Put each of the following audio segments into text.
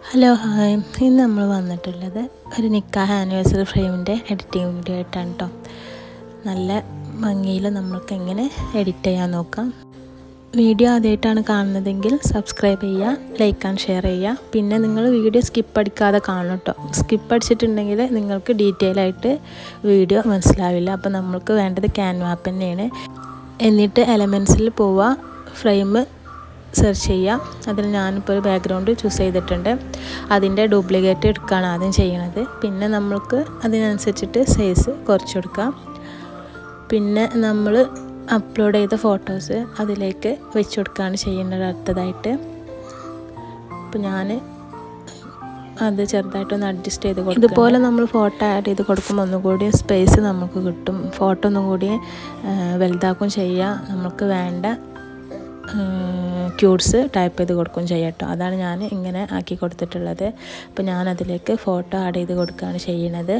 hello hi ഇന്ന് നമ്മൾ വന്നിട്ടുള്ളത് ഒരു നിക്കാഹ് ആനിവേഴ്സറി ഫ്രെയിമിൻ്റെ എഡിറ്റിംഗ് വീഡിയോ ആയിട്ടാണ് കേട്ടോ നല്ല ഭംഗിയിൽ നമ്മൾക്ക് എങ്ങനെ എഡിറ്റ് ചെയ്യാൻ നോക്കാം വീഡിയോ ആദ്യമായിട്ടാണ് കാണുന്നതെങ്കിൽ സബ്സ്ക്രൈബ് ചെയ്യുക ലൈക്ക് ആൻഡ് ഷെയർ ചെയ്യുക പിന്നെ നിങ്ങൾ വീഡിയോ സ്കിപ്പ് അടിക്കാതെ കാണണം കേട്ടോ സ്കിപ്പ് അടിച്ചിട്ടുണ്ടെങ്കിൽ നിങ്ങൾക്ക് ഡീറ്റെയിൽ ആയിട്ട് വീഡിയോ മനസ്സിലാവില്ല അപ്പോൾ നമ്മൾക്ക് വേണ്ടത് ക്യാൻവാപ്പ് തന്നെയാണ് എന്നിട്ട് എലമെൻസിൽ പോവുക ഫ്രെയിം സെർച്ച് ചെയ്യുക അതിൽ ഞാനിപ്പോൾ ഒരു ബാക്ക്ഗ്രൗണ്ട് ചൂസ് ചെയ്തിട്ടുണ്ട് അതിൻ്റെ ഡ്യൂപ്ലിക്കേറ്റ് എടുക്കുകയാണ് ആദ്യം ചെയ്യണത് പിന്നെ നമ്മൾക്ക് അതിനനുസരിച്ചിട്ട് സൈസ് കുറച്ച് കൊടുക്കാം പിന്നെ നമ്മൾ അപ്ലോഡ് ചെയ്ത ഫോട്ടോസ് അതിലേക്ക് വെച്ച് കൊടുക്കുകയാണ് ചെയ്യേണ്ടത് അടുത്തതായിട്ട് അപ്പോൾ ഞാൻ അത് ചെറുതായിട്ടൊന്ന് അഡ്ജസ്റ്റ് ചെയ്ത് കൊടുക്കും ഇതുപോലെ നമ്മൾ ഫോട്ടോ ആഡ് ചെയ്ത് കൊടുക്കുമ്പോൾ ഒന്നുകൂടി സ്പേസ് നമുക്ക് കിട്ടും ഫോട്ടോ ഒന്നും കൂടി വലുതാക്കും ചെയ്യാം നമുക്ക് വേണ്ട ക്യൂട്ട്സ് ടൈപ്പ് ചെയ്ത് കൊടുക്കും ചെയ്യാം കേട്ടോ അതാണ് ഞാൻ ഇങ്ങനെ ആക്കി കൊടുത്തിട്ടുള്ളത് അപ്പോൾ ഞാൻ അതിലേക്ക് ഫോട്ടോ ആഡ് ചെയ്ത് കൊടുക്കുകയാണ് ചെയ്യുന്നത്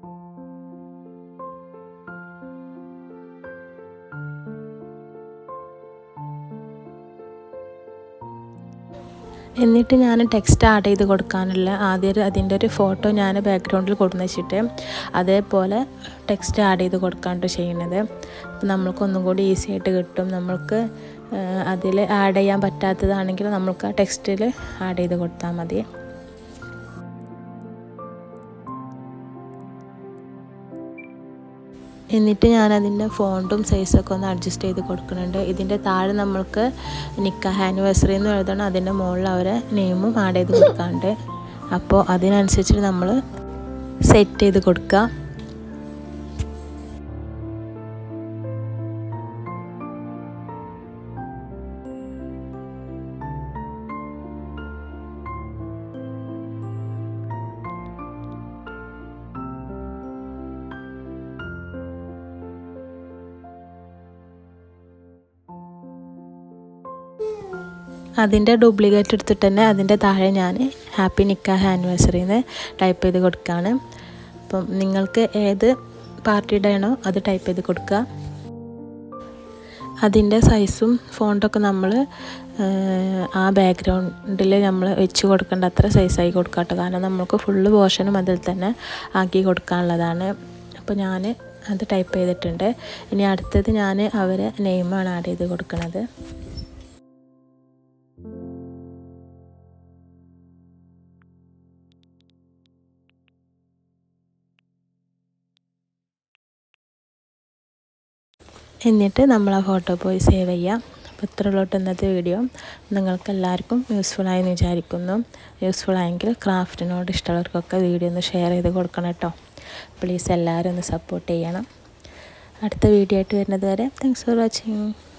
എന്നിട്ട് ഞാൻ ടെക്സ്റ്റ് ആഡ് ചെയ്ത് കൊടുക്കാനുള്ള ആദ്യം അതിൻ്റെ ഒരു ഫോട്ടോ ഞാൻ ബാക്ക്ഗ്രൗണ്ടിൽ കൊടുന്ന് വെച്ചിട്ട് അതേപോലെ ടെക്സ്റ്റ് ആഡ് ചെയ്ത് കൊടുക്കാണ്ട് ചെയ്യുന്നത് അപ്പോൾ നമ്മൾക്ക് ഒന്നും കൂടി ഈസി ആയിട്ട് കിട്ടും നമ്മൾക്ക് അതിൽ ആഡ് ചെയ്യാൻ പറ്റാത്തതാണെങ്കിൽ നമുക്ക് ആ ടെക്സ്റ്റിൽ ആഡ് ചെയ്ത് കൊടുത്താൽ മതി എന്നിട്ട് ഞാൻ അതിൻ്റെ ഫോണ്ടും സൈസൊക്കെ ഒന്ന് അഡ്ജസ്റ്റ് ചെയ്ത് കൊടുക്കുന്നുണ്ട് ഇതിൻ്റെ താഴെ നമ്മൾക്ക് നിക്കാഹ് ആനിവേഴ്സറി എന്ന് എഴുതണം അതിൻ്റെ മുകളിൽ അവരെ നെയിമും ആഡ് ചെയ്ത് കൊടുക്കാണ്ട് അപ്പോൾ അതിനനുസരിച്ചിട്ട് നമ്മൾ സെറ്റ് ചെയ്ത് കൊടുക്കുക അതിൻ്റെ ഡ്യൂപ്ലിക്കേറ്റ് എടുത്തിട്ട് തന്നെ അതിൻ്റെ താഴെ ഞാൻ ഹാപ്പി നിക്കാഹ് ആനിവേഴ്സറി എന്ന് ടൈപ്പ് ചെയ്ത് കൊടുക്കുകയാണ് അപ്പം നിങ്ങൾക്ക് ഏത് പാർട്ടിയുടെ ആണോ അത് ടൈപ്പ് ചെയ്ത് കൊടുക്കുക അതിൻ്റെ സൈസും ഫോണ്ടൊക്കെ നമ്മൾ ആ ബാക്ക്ഗ്രൗണ്ടിൽ നമ്മൾ വെച്ച് കൊടുക്കേണ്ട അത്ര സൈസായി കൊടുക്കട്ടെ കാരണം നമുക്ക് ഫുള്ള് പോർഷനും അതിൽ തന്നെ ആക്കി കൊടുക്കാനുള്ളതാണ് അപ്പോൾ ഞാൻ അത് ടൈപ്പ് ചെയ്തിട്ടുണ്ട് ഇനി അടുത്തത് ഞാൻ അവരെ നെയിമാണ് ആഡ് ചെയ്ത് കൊടുക്കുന്നത് എന്നിട്ട് നമ്മൾ ആ ഫോട്ടോ പോയി സേവ് ചെയ്യാം അപ്പോൾ ഇത്രയുള്ളോട്ട് ഇന്നത്തെ വീഡിയോ നിങ്ങൾക്ക് എല്ലാവർക്കും യൂസ്ഫുൾ ആയെന്ന് വിചാരിക്കുന്നു യൂസ്ഫുൾ ആയെങ്കിൽ ക്രാഫ്റ്റിനോട് ഇഷ്ടമുള്ളവർക്കൊക്കെ വീഡിയോ ഒന്ന് ഷെയർ ചെയ്ത് കൊടുക്കണം കേട്ടോ പ്ലീസ് എല്ലാവരും ഒന്ന് സപ്പോർട്ട് ചെയ്യണം അടുത്ത വീഡിയോ ആയിട്ട് വരുന്നത് വരെ താങ്ക്സ് ഫോർ വാച്ചിങ്